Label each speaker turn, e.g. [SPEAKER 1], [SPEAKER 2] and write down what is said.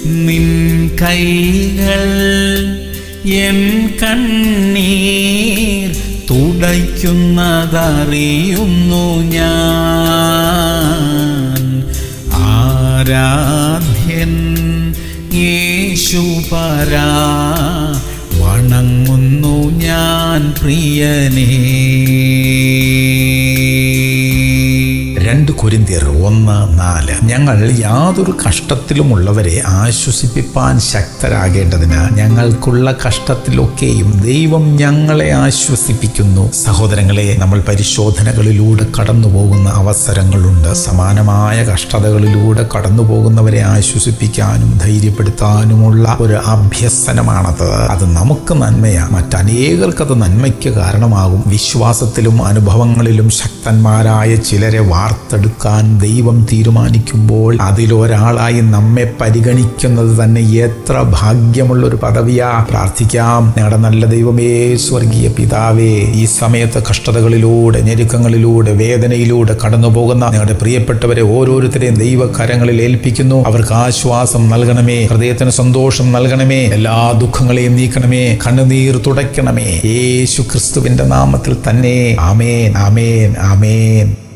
[SPEAKER 1] നിൻ കൈകൾ എൻ കണ്ണീർ തുടയ്ക്കുന്നതറിയുന്നു ഞാൻ ആരാധ്യൻ യേശുപരാ വണങ്ങുന്നു ഞാൻ പ്രിയനേ
[SPEAKER 2] രണ്ട് കൊരിന്തിയർ ഒന്ന് നാല് ഞങ്ങൾ യാതൊരു കഷ്ടത്തിലുമുള്ളവരെ ആശ്വസിപ്പിപ്പാൻ ശക്തരാകേണ്ടതിന് ഞങ്ങൾക്കുള്ള കഷ്ടത്തിലൊക്കെയും ദൈവം ഞങ്ങളെ ആശ്വസിപ്പിക്കുന്നു സഹോദരങ്ങളെ നമ്മൾ പരിശോധനകളിലൂടെ കടന്നു പോകുന്ന അവസരങ്ങളുണ്ട് സമാനമായ കഷ്ടതകളിലൂടെ കടന്നു പോകുന്നവരെ ആശ്വസിപ്പിക്കാനും ധൈര്യപ്പെടുത്താനുമുള്ള ഒരു അഭ്യസനമാണത് അത് നമുക്ക് നന്മയാ മറ്റനേകർക്കത് നന്മയ്ക്ക് കാരണമാകും വിശ്വാസത്തിലും അനുഭവങ്ങളിലും ശക്തന്മാരായ ചിലരെ വാർത്തെടുക്കാൻ ദൈവം തീരുമാനിക്കുമ്പോൾ അതിലൊരാളായി നമ്മെ പരിഗണിക്കുന്നത് തന്നെ എത്ര ഭാഗ്യമുള്ള ഒരു പദവിയാ പ്രാർത്ഥിക്കാം ഞങ്ങളുടെ നല്ല ദൈവമേ സ്വർഗീയ പിതാവേ ഈ സമയത്ത് കഷ്ടതകളിലൂടെ ഞെരുക്കങ്ങളിലൂടെ വേദനയിലൂടെ കടന്നു പോകുന്ന ഞങ്ങളുടെ പ്രിയപ്പെട്ടവരെ ഓരോരുത്തരെയും ദൈവകരങ്ങളിൽ ഏൽപ്പിക്കുന്നു അവർക്ക് ആശ്വാസം നൽകണമേ ഹൃദയത്തിന് സന്തോഷം നൽകണമേ എല്ലാ ദുഃഖങ്ങളെയും നീക്കണമേ കണ്ണുനീർ തുടയ്ക്കണമേ യേശു ക്രിസ്തുവിന്റെ നാമത്തിൽ തന്നെ ആമേൻ ആമേൻ ആമേൻ